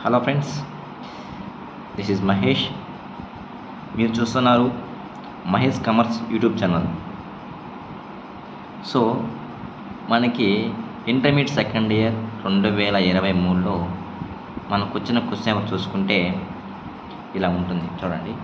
hello friends this is Mahesh మీరు చూస్తున్నారు Mahesh commerce YouTube channel so మనకి ఇంటర్మీడియట్ సెకండ్ ఇయర్ రెండు వేల ఇరవై మూడులో మనకు వచ్చిన క్వశ్చన్ చూసుకుంటే ఇలా ఉంటుంది చూడండి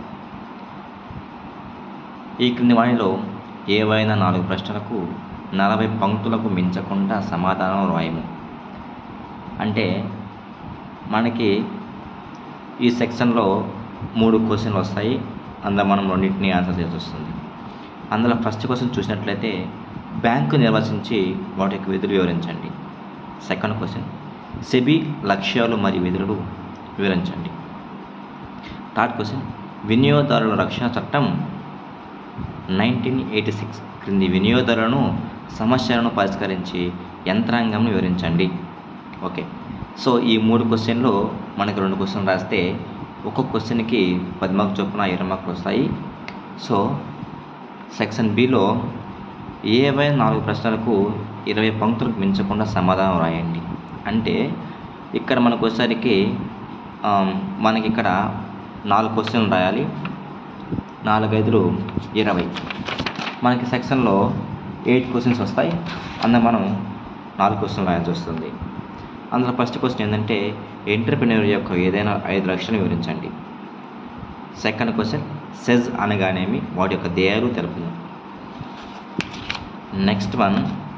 ఈ క్రింది వాణిలో ఏవైనా నాలుగు ప్రశ్నలకు నలభై పంక్తులకు మించకుండా సమాధానం రాయము అంటే మనకి ఈ సెక్షన్లో మూడు క్వశ్చన్లు వస్తాయి అందులో మనం రెండింటిని ఆన్సర్ చేయాల్సి వస్తుంది అందులో ఫస్ట్ క్వశ్చన్ చూసినట్లయితే బ్యాంకు నిర్వచించి వాటి యొక్క విధులు వివరించండి సెకండ్ క్వశ్చన్ సెబీ లక్ష్యాలు మరియు విధులు వివరించండి థర్డ్ క్వశ్చన్ వినియోగదారుల రక్షణ చట్టం నైన్టీన్ ఎయిటీ సిక్స్ క్రింది వినియోగదారులను సమస్యలను పరిష్కరించి యంత్రాంగంను వివరించండి ఓకే సో ఈ మూడు క్వశ్చన్లో మనకి రెండు క్వశ్చన్ రాస్తే ఒక్కొక్క క్వశ్చన్కి పది మార్కులు చొప్పున ఇరవై మార్కులు వస్తాయి సో సెక్షన్ బిలో ఏవైనా నాలుగు ప్రశ్నలకు ఇరవై పంక్తులకు మించకుండా సమాధానం రాయండి అంటే ఇక్కడ మనకు వచ్చేసరికి ఆమ్, మనకి ఇక్కడ నాలుగు క్వశ్చన్లు రాయాలి నాలుగైదులు ఇరవై మనకి సెక్షన్లో ఎయిట్ క్వశ్చన్స్ వస్తాయి అందులో మనం నాలుగు క్వశ్చన్లు రాయాల్సి వస్తుంది అందులో ఫస్ట్ క్వశ్చన్ ఏంటంటే ఎంటర్ప్రినర్ యొక్క ఏదైనా ఐదు లక్షలు వివరించండి సెకండ్ క్వశ్చన్ సెజ్ అనగానేమి వాటి యొక్క ధ్యేయాలు తెలుపును నెక్స్ట్ వన్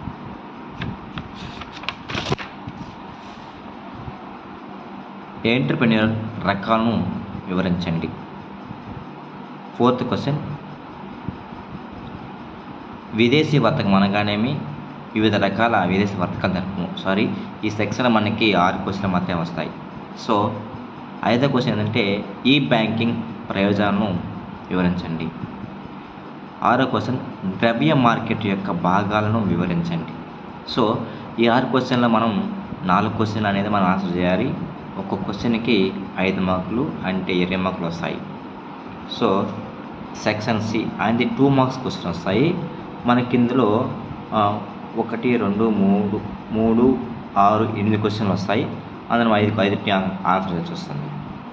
ఎంటర్ప్రినర్ రకాలను వివరించండి ఫోర్త్ క్వశ్చన్ విదేశీ వర్తకం అనగానేమి వివిధ రకాల విదేశీ వర్తకాలు తెలుపును సారీ ఈ సెక్షన్ మనకి ఆరు క్వశ్చన్లు మాత్రమే వస్తాయి సో ఐదో క్వశ్చన్ ఏంటంటే ఈ బ్యాంకింగ్ ప్రయోజనాలను వివరించండి ఆరో క్వశ్చన్ ద్రవ్య మార్కెట్ యొక్క భాగాలను వివరించండి సో ఈ ఆరు క్వశ్చన్లో మనం నాలుగు క్వశ్చన్లు అనేది మనం ఆన్సర్ చేయాలి ఒక్కొక్క క్వశ్చన్కి ఐదు మార్కులు అంటే ఇరవై మార్కులు వస్తాయి so section C and two marks question వస్తాయి మనకి ఇందులో ఆ, ఒకటి రెండు మూడు మూడు ఆరు ఎనిమిది క్వశ్చన్లు వస్తాయి అందులో ఐదు ఐదుటి ఆన్సర్ చేసి వస్తుంది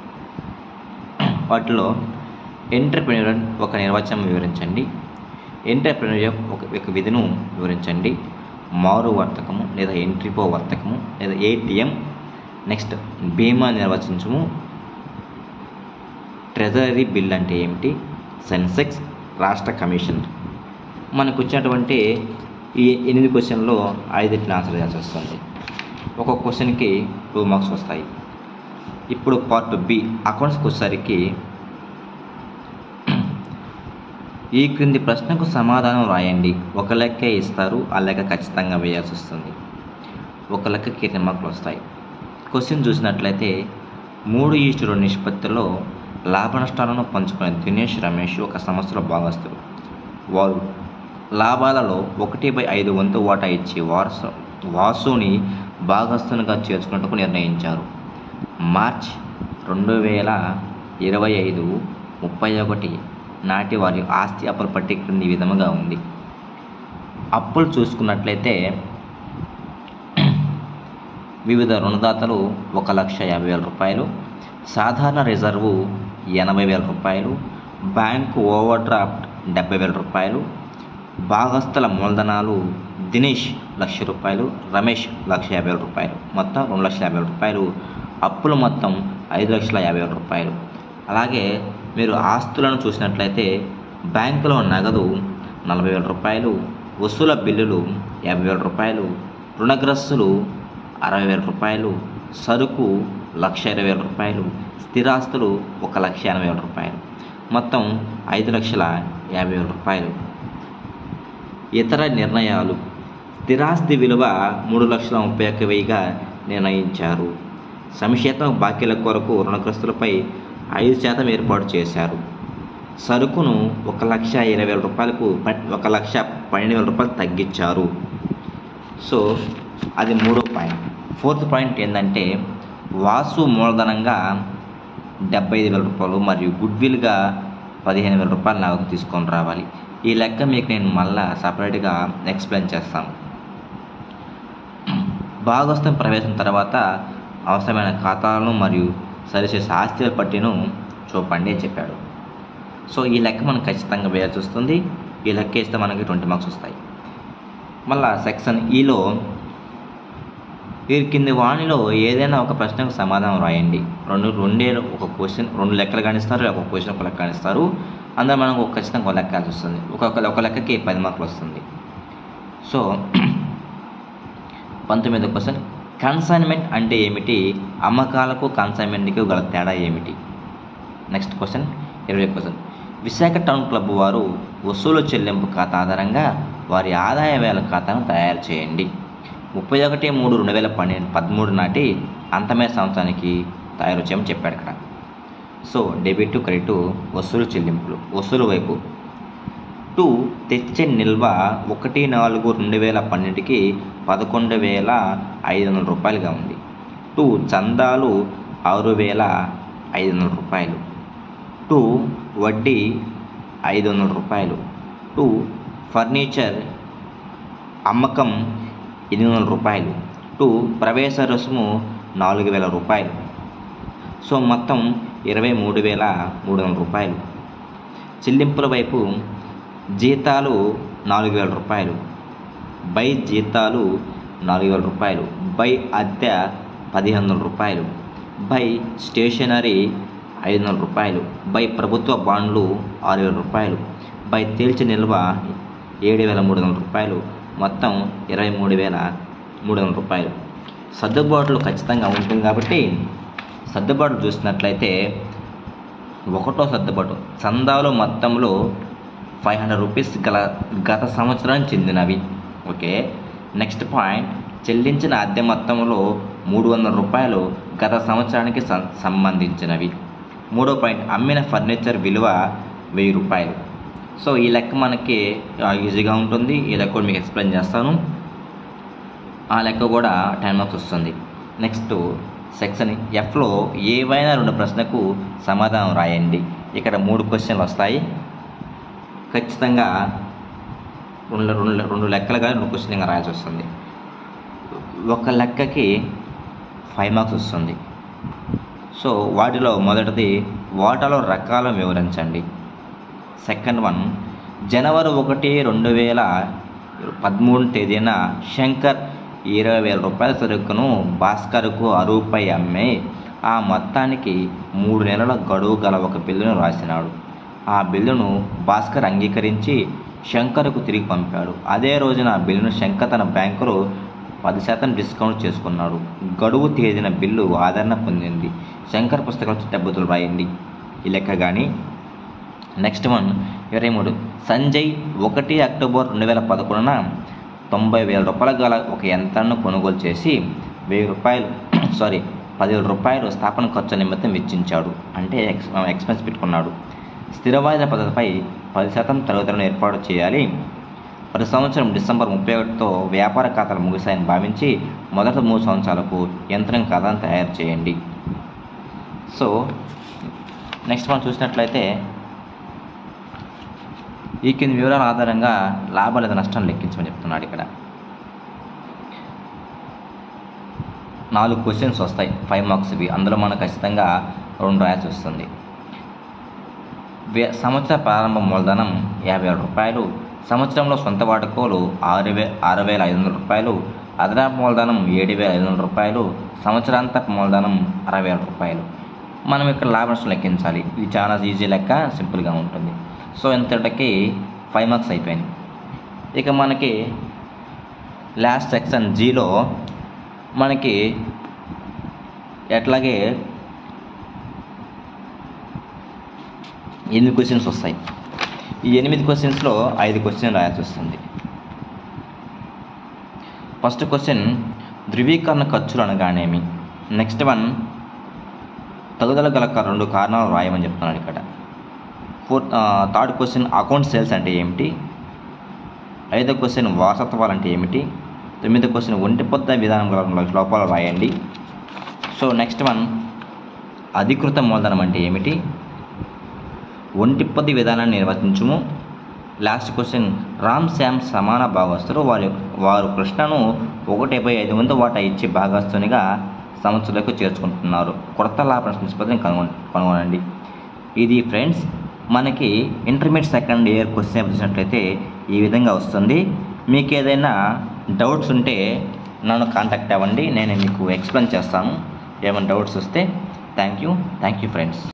వాటిలో ఎంటర్ప్రినర్ ఒక నిర్వచనం వివరించండి ఎంటర్ప్రినర్ ఒక ఒక విధిను వివరించండి మారు వర్తకము లేదా ఎంట్రీపో వర్తకము లేదా ఏటీఎం నెక్స్ట్ బీమా నిర్వచించము ట్రెజరీ బిల్ అంటే ఏమిటి సెన్సెక్స్ రాష్ట్ర కమిషన్ మనకు వచ్చినటువంటి ఈ ఎనిమిది క్వశ్చన్లో ఐదింటిని ఆన్సర్ చేయాల్సి వస్తుంది ఒక్కొక్క క్వశ్చన్కి టూ మార్క్స్ వస్తాయి ఇప్పుడు పార్ట్ బి అకౌంట్స్కి వచ్చేసరికి ఈ క్రింది ప్రశ్నకు సమాధానం రాయండి ఒక లెక్కే ఇస్తారు ఆ లెక్క ఖచ్చితంగా వేయాల్సి వస్తుంది ఒక లెక్కకి ఇరవై మార్కులు వస్తాయి క్వశ్చన్ చూసినట్లయితే మూడు ఈస్టు రెండు నిష్పత్తిలో లాభ నష్టాలను పంచుకునే దినేష్ రమేష్ ఒక సంస్థలో భాగస్తులు వారు లాభాలలో ఒకటి బై ఐదు వంతు వాటా ఇచ్చి వారసు వాసుని భాగస్తునిగా చేర్చుకున్నట్టుకు నిర్ణయించారు మార్చ్ రెండు వేల ఇరవై ఐదు ముప్పై ఒకటి నాటి వారి ఆస్తి అప్పుల పట్టి క్రింది విధముగా ఉంది అప్పులు చూసుకున్నట్లయితే వివిధ రుణదాతలు ఒక లక్ష యాభై వేల రూపాయలు సాధారణ రిజర్వు ఎనభై వేల రూపాయలు బ్యాంకు ఓవర్ డ్రాఫ్ట్ డెబ్బై వేల రూపాయలు భాగస్థుల మూలధనాలు దినేష్ లక్ష రూపాయలు రమేష్ లక్ష యాభై వేల రూపాయలు మొత్తం రెండు లక్షల యాభై వేల రూపాయలు అప్పులు మొత్తం ఐదు లక్షల యాభై వేల రూపాయలు అలాగే మీరు ఆస్తులను చూసినట్లయితే బ్యాంకులో నగదు నలభై వేల రూపాయలు వసూల బిల్లులు యాభై వేల రూపాయలు రుణగ్రస్తులు అరవై వేల రూపాయలు సరుకు లక్ష ఇరవై వేల రూపాయలు స్థిరాస్తులు ఒక లక్ష ఎనభై వేల రూపాయలు మొత్తం ఐదు లక్షల యాభై వేల రూపాయలు ఇతర నిర్ణయాలు స్థిరాస్తి విలువ మూడు లక్షల ముప్పై ఒక్క వెయ్యిగా నిర్ణయించారు సంక్షేమ బాకీల కొరకు రుణగ్రస్తులపై ఐదు శాతం ఏర్పాటు చేశారు సరుకును ఒక లక్ష ఇరవై వేల రూపాయలకు ప- ఒక లక్ష పన్నెండు వేల రూపాయలు తగ్గించారు సో అది మూడో పాయింట్ ఫోర్త్ పాయింట్ ఏంటంటే వాసు మూలధనంగా డెబ్బై ఐదు వేల రూపాయలు మరియు గుడ్విల్గా పదిహేను వేల రూపాయలు నాకు తీసుకొని రావాలి ఈ లెక్క మీకు నేను మళ్ళా సపరేట్గా ఎక్స్ప్లెయిన్ చేస్తాను భాగస్థం ప్రవేశం తర్వాత అవసరమైన ఖాతాలను మరియు సరిచేసే ఆస్తుల పట్టిను చూపండి అని చెప్పాడు సో ఈ లెక్క మనం ఖచ్చితంగా వేయాల్సి వస్తుంది ఈ లెక్క వేస్తే మనకి ట్వంటీ మార్క్స్ వస్తాయి మళ్ళా సెక్షన్ ఈలో ఈ కింది వాణిలో ఏదైనా ఒక ప్రశ్నకు సమాధానం రాయండి రెండు రెండే ఒక క్వశ్చన్ రెండు లెక్కలు కానిస్తారు ఒక క్వశ్చన్ ఒక లెక్క కానిస్తారు అందులో మనం ఒక ఖచ్చితంగా ఒక లెక్క వేయాల్సి వస్తుంది ఒక్కొక్క ఒక లెక్కకి పది మార్కులు వస్తుంది సో పంతొమ్మిదో క్వశ్చన్ కన్సైన్మెంట్ అంటే ఏమిటి అమ్మకాలకు కన్సైన్మెంట్కి గల తేడా ఏమిటి నెక్స్ట్ క్వశ్చన్ ఇరవై క్వశ్చన్ విశాఖ టౌన్ క్లబ్ వారు వసూలు చెల్లింపు ఖాతా ఆధారంగా వారి ఆదాయ వేల ఖాతాను తయారు చేయండి ముప్పై ఒకటి మూడు రెండు వేల పన్నెండు పదమూడు నాటి అంతమే సంవత్సరానికి తయారు చేయమని చెప్పాడు ఇక్కడ సో డెబిట్ క్రెడిట్ వసూలు చెల్లింపులు వసూలు వైపు టూ తెచ్చే నిల్వ ఒకటి నాలుగు రెండు వేల పన్నెండుకి పదకొండు వేల ఐదు వందల రూపాయలుగా ఉంది టూ చందాలు ఆరు వేల ఐదు వందల రూపాయలు టూ వడ్డీ ఐదు వందల రూపాయలు టూ ఫర్నిచర్ అమ్మకం ఎనిమిది వందల రూపాయలు టూ ప్రవేశ రుసుము నాలుగు వేల రూపాయలు సో మొత్తం ఇరవై మూడు వేల మూడు వందల రూపాయలు చెల్లింపుల వైపు జీతాలు నాలుగు వేల రూపాయలు బై జీతాలు నాలుగు వేల రూపాయలు బై అద్దె పదిహేను వందల రూపాయలు బై స్టేషనరీ ఐదు వందల రూపాయలు బై ప్రభుత్వ బాండ్లు ఆరు వేల రూపాయలు బై తేల్చి నిల్వ ఏడు వేల మూడు వందల రూపాయలు మొత్తం ఇరవై మూడు వేల మూడు వందల రూపాయలు సర్దుబాట్లు ఖచ్చితంగా ఉంటుంది కాబట్టి సర్దుబాట్లు చూసినట్లయితే ఒకటో సర్దుబాటు చందాలు మొత్తంలో ఫైవ్ హండ్రెడ్ రూపీస్ గల గత సంవత్సరానికి చెందినవి ఓకే నెక్స్ట్ పాయింట్ చెల్లించిన అద్దె మొత్తంలో మూడు వందల రూపాయలు గత సంవత్సరానికి సం- సంబంధించినవి మూడో పాయింట్ అమ్మిన ఫర్నిచర్ విలువ వెయ్యి రూపాయలు సో ఈ లెక్క మనకి ఆ, ఈజీగా ఉంటుంది ఈ లెక్క కూడా మీకు ఎక్స్ప్లెయిన్ చేస్తాను ఆ లెక్క కూడా టెన్ మార్క్స్ వస్తుంది నెక్స్ట్ సెక్షన్ ఎఫ్లో ఏవైనా రెండు ప్రశ్నకు సమాధానం రాయండి ఇక్కడ మూడు క్వశ్చన్లు వస్తాయి ఖచ్చితంగా రెండు రెండు రెండు లెక్కలుగా రెండు క్వశ్చన్గా రాయాల్సి వస్తుంది ఒక లెక్కకి ఫైవ్ మార్క్స్ వస్తుంది సో వాటిలో మొదటిది వాటాలో రకాలను వివరించండి సెకండ్ వన్ జనవరి ఒకటి రెండు వేల పదమూడు తేదీన శంకర్ ఇరవై వేల రూపాయల సరుకును భాస్కర్కు అరువుపై అమ్మి ఆ మొత్తానికి మూడు నెలల గడువు గల ఒక బిల్లును రాసినాడు ఆ బిల్లును భాస్కర్ అంగీకరించి శంకర్కు తిరిగి పంపాడు అదే రోజున ఆ బిల్లును శంకర్ తన బ్యాంకులో పది శాతం డిస్కౌంట్ చేసుకున్నాడు గడువు తేదీన బిల్లు ఆదరణ పొందింది శంకర్ పుస్తకాలు చిట్టబుద్ధులు రాయండి ఈ లెక్క కానీ నెక్స్ట్ వన్ ఇరవై మూడు సంజయ్ ఒకటి అక్టోబర్ రెండు వేల పదకొండున తొంభై వేల రూపాయల గల ఒక యంత్రాన్ని కొనుగోలు చేసి వెయ్యి రూపాయలు సారీ పదివేల రూపాయలు స్థాపన ఖర్చు నిమిత్తం వెచ్చించాడు అంటే ఎక్స్ ఎక్స్పెన్స్ పెట్టుకున్నాడు స్థిర వాయిదా పద్ధతిపై పది శాతం తరగతులను ఏర్పాటు చేయాలి ప్రతి సంవత్సరం డిసెంబర్ ముప్పై ఒకటితో వ్యాపార ఖాతాలు ముగిశాయని భావించి మొదటి మూడు సంవత్సరాలకు యంత్రం ఖాతాను తయారు చేయండి సో నెక్స్ట్ మనం చూసినట్లయితే ఈ కింది వివరాల ఆధారంగా లాభ లేదా నష్టం లెక్కించమని చెప్తున్నాడు ఇక్కడ నాలుగు క్వశ్చన్స్ వస్తాయి ఫైవ్ మార్క్స్వి అందులో మనకు ఖచ్చితంగా రెండు రాయాల్సి వస్తుంది వే- సంవత్సర ప్రారంభ మూలధనం యాభై ఏడు రూపాయలు సంవత్సరంలో సొంత వాడుకోలు ఆరు వే ఆరు వేల ఐదు వందల రూపాయలు అదనపు మూలధనం ఏడు వేల ఐదు వందల రూపాయలు సంవత్సరాంతపు మూలధనం అరవై వేల రూపాయలు మనం ఇక్కడ లాభ నష్టం లెక్కించాలి ఇది చాలా ఈజీ లెక్క సింపుల్గా ఉంటుంది సో ఇంతటికి ఫైవ్ మార్క్స్ అయిపోయినాయి ఇక మనకి లాస్ట్ సెక్షన్ జీలో మనకి ఎట్లాగే ఎనిమిది క్వశ్చన్స్ వస్తాయి ఈ ఎనిమిది క్వశ్చన్స్లో ఐదు క్వశ్చన్ రాయాల్సి వస్తుంది ఫస్ట్ క్వశ్చన్ ధృవీకరణ ఖర్చులు అనగానేమి నెక్స్ట్ వన్ తగుదల గల క- రెండు కారణాలు రాయమని చెప్తున్నాడు ఇక్కడ fourth third question account sales అంటే ఏమిటి ఐదో క్వశ్చన్ వారసత్వాలు అంటే ఏమిటి తొమ్మిదో క్వశ్చన్ ఒంటి పొద్ద విధానం గల లోపాలు రాయండి సో నెక్స్ట్ వన్ అధికృత మూలధనం అంటే ఏమిటి ఒంటి పొద్దు విధానాన్ని నిర్వచించుము లాస్ట్ క్వశ్చన్ రామ్ శ్యామ్ సమాన భాగస్తులు వారి వారు కృష్ణను ఒకటి బై ఐదు వందల వాటా ఇచ్చి భాగస్తునిగా సంవత్సరంలోకి చేర్చుకుంటున్నారు కొత్త లాభ నిష్పత్తిని కనుగొన కనుగొనండి ఇది ఫ్రెండ్స్ మనకి ఇంటర్మీడియట్ సెకండ్ ఇయర్ క్వశ్చన్ చూసినట్లయితే ఈ విధంగా వస్తుంది మీకు ఏదైనా డౌట్స్ ఉంటే నన్ను కాంటాక్ట్ అవ్వండి నేను మీకు ఎక్స్ప్లెయిన్ చేస్తాను ఏమైనా డౌట్స్ వస్తే thank you thank you friends